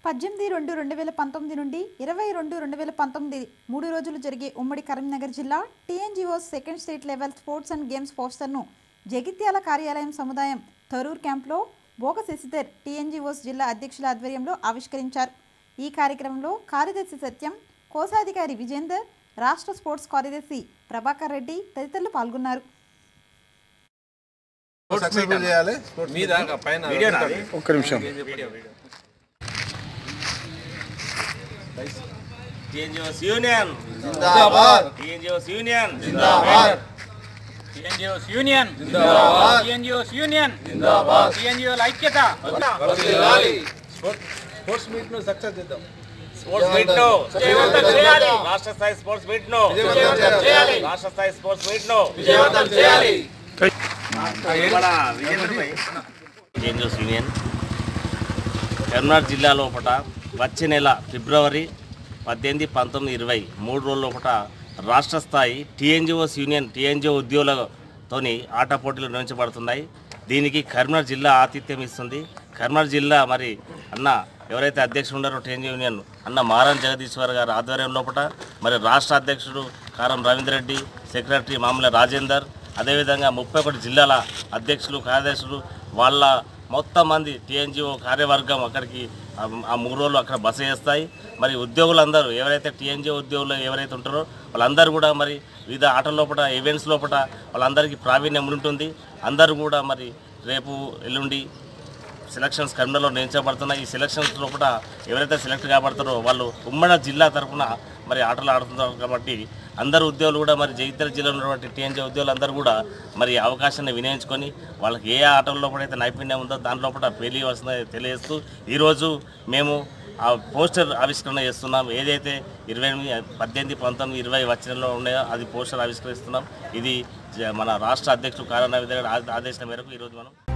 పద్దెనిమిది రెండు రెండు వేల పంతొమ్మిది నుండి ఇరవై రెండు రెండు వేల పంతొమ్మిది మూడు రోజులు జరిగే ఉమ్మడి కరీంనగర్ జిల్లా TNGO second state level sports and games పోస్టర్ను జగిత్యాల కార్యాలయం సముదాయం తరూర్ క్యాంప్లో బోగ శశిధర్ టీఎన్జిఓస్ జిల్లా అధ్యక్షుల ఆధ్వర్యంలో ఆవిష్కరించారు ఈ కార్యక్రమంలో కార్యదర్శి సత్యం కోశాధికారి విజేందర్ రాష్ట్ర స్పోర్ట్స్ కార్యదర్శి ప్రభాకర్ రెడ్డి తదితరులు పాల్గొన్నారు సక్సెస్ఫుల్ చేయాలి స్పోర్ట్స్ మీద పైన ఒక్క నిమిషం టీఎన్జిఓస్ యూనియన్ జిందాబాద్ టీఎన్జిఓస్ యూనియన్ జిందాబాద్ టీఎన్జిఓస్ యూనియన్ జిందాబాద్ టీఎన్జిఓస్ యూనియన్ జిందాబాద్ టీఎన్జిఓల ఐక్యత స్పోర్ట్స్ మీట్ ను సక్సెస్ చేద్దాం స్పోర్ట్స్ మీట్ ను విజయవంతం చేయాలి. రాష్ట్ర స్థాయి స్పోర్ట్స్ మీట్ ను విజయవంతం చేయాలి. రాష్ట్ర స్థాయి స్పోర్ట్స్ మీట్ ను విజయవంతం చేయాలి టీఎన్జిఓస్ యూనియన్ కరీంనగర్ జిల్లా లోపల వచ్చే నెల ఫిబ్రవరి పద్దెనిమిది పంతొమ్మిది ఇరవై మూడు రోజుల లోపల రాష్ట్ర స్థాయి టీఎన్జిఓస్ యూనియన్ టీఎన్జిఓ ఉద్యోగులతోని ఆట పోటీలు నిర్వహించబడుతున్నాయి దీనికి కరీంనగర్ జిల్లా ఆతిథ్యం ఇస్తుంది కరీంనగర్ జిల్లా మరి అన్న ఎవరైతే అధ్యక్షుడు ఉన్నారో టీఎన్జిఓ యూనియన్ అన్న మారన్ జగదీశ్వర్ గారి ఆధ్వర్యం లోపల మరి రాష్ట్ర అధ్యక్షుడు కారం రవీందర్ రెడ్డి సెక్రటరీ మామూలు రాజేందర్ అదేవిధంగా ముప్పై ఒకటి జిల్లాల అధ్యక్షులు కార్యదర్శులు వాళ్ళ మొత్తం మంది టీఎన్జిఓ కార్యవర్గం అక్కడికి ఆ- ఆ మూడు రోజులు అక్కడ బస చేస్తాయి మరి ఉద్యోగులందరూ ఎవరైతే టీఎన్జిఓ ఉద్యోగులు ఎవరైతే ఉంటారో వాళ్ళందరూ కూడా మరి వివిధ ఆటల లోపల ఈవెంట్స్ లోపల వాళ్ళందరికీ ప్రావీణ్యం ఉంటుంది అందరూ కూడా మరి రేపు ఎల్లుండి సెలక్షన్స్ కరీంనగర్లో నిర్ణయించబడుతున్నాయి ఈ సెలక్షన్స్ లోపల ఎవరైతే సెలెక్ట్ కాబడతారో వాళ్ళు ఉమ్మడి జిల్లా తరఫున మరి ఆటలు ఆడుతున్నారు కాబట్టి అందరు ఉద్యోగులు కూడా మరి జగిత్యాల జిల్లాలో ఉన్నటువంటి టీఎన్జీ ఉద్యోగులు అందరూ కూడా మరి ఈ అవకాశాన్ని వినియోగించుకొని వాళ్ళకి ఏ ఆటల లోపల అయితే నైపుణ్యం ఉందో దాని లోపల పెళ్లి వస్తుందో తెలియజేస్తూ ఈరోజు మేము ఆ పోస్టర్ ఆవిష్కరణ చేస్తున్నాం ఏదైతే ఇరవై ఎనిమిది పద్దెనిమిది పంతొమ్మిది ఇరవై వచ్చినలో ఉన్నాయో అది పోస్టర్ ఆవిష్కరిస్తున్నాం ఇది జ- మన రాష్ట్ర అధ్యక్షుడు కారణా ఆదేశం మేరకు ఈరోజు మనం